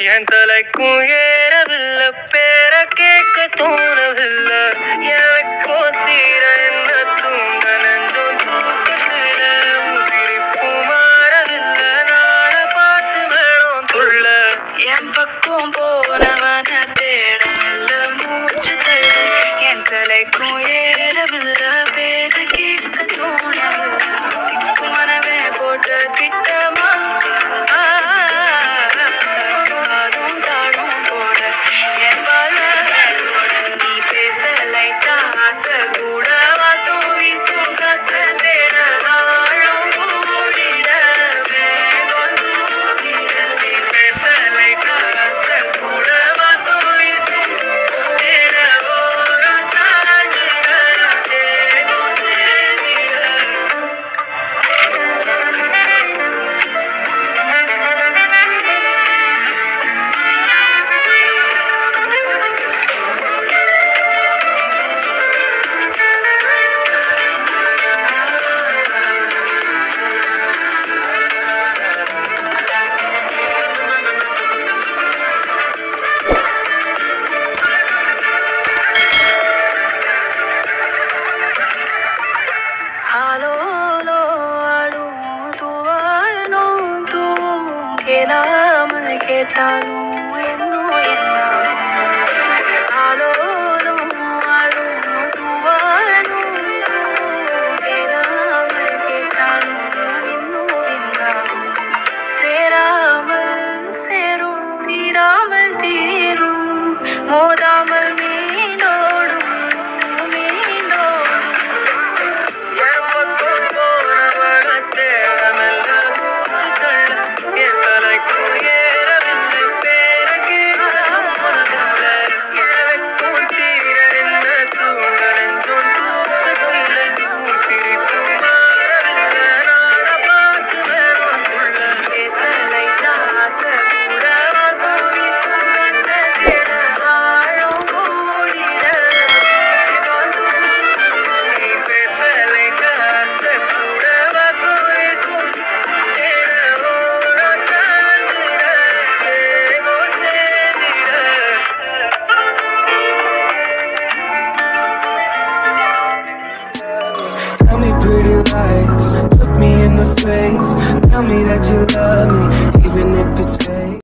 என் தலைக்கும் ஏறவில்லை பேர கேட்க தோணவில்லை எனக்கோ தீர என்ன தூங்க நெஞ்சம் தூக்கத்துல உசிரிப்பு மாறவில்லை நாள பார்த்து மேலும் துள்ள என் பக்கம் போனவன தேடமில்ல மூச்சு தள்ள என் தலைக்கும் ஏறவில்லை பேர கேட்க தோணவில்லை திக்கு மனமே போட்ட திட்டமா காதும் தாடும் போட என் பல நீ பேச லைட்டா ஆசை கூட வாசம் வீசும் கத்த தேட நாளும் கூடிட வேகம் தூக்கிட நீ பேச லைட்டா ஆசை கூட வாசம் வீசும் தேட ஓரம் சாஞ்சிட தேகம் சேர்ந்திட ஆலோலோ ஆடும் துவானும் தூவும் கேளாமல் கேட்டாலும் என்னும் என்னாகும் ஆலோலோ ஆடும் துவானும் தூவும் கேளாமல் கேட்டாலும் இன்னும் என்னாகும் சேராமல் சேரும் தீராமல் தீரும் மோதாமல் மீண்டோடும் மீண்டோடும் என் பக்கம் போனவன தேடமெல்ல மூச்சு தள்ள என் தலைக்கும் ஏறவில்லை பேர கேட்க தோணவில்லை எனக்கும் தீர என்ன தூங்க நெஞ்சம் தூக்கத்தில சிரிப்பு மாறவில்லை நாட பார்த்து வேணும் துள்ள பேசலை தாச கூட வாசம் வீசும் கண்ட தேட வாழும் கூடிட நீ பேசலை காச கூட வாசம் வீசும் தேட ஓரம் சாஞ்சிட வேகம் சேர்ந்திட Tell me pretty lies, look me in the face. Tell me that you love me, even if it's fake.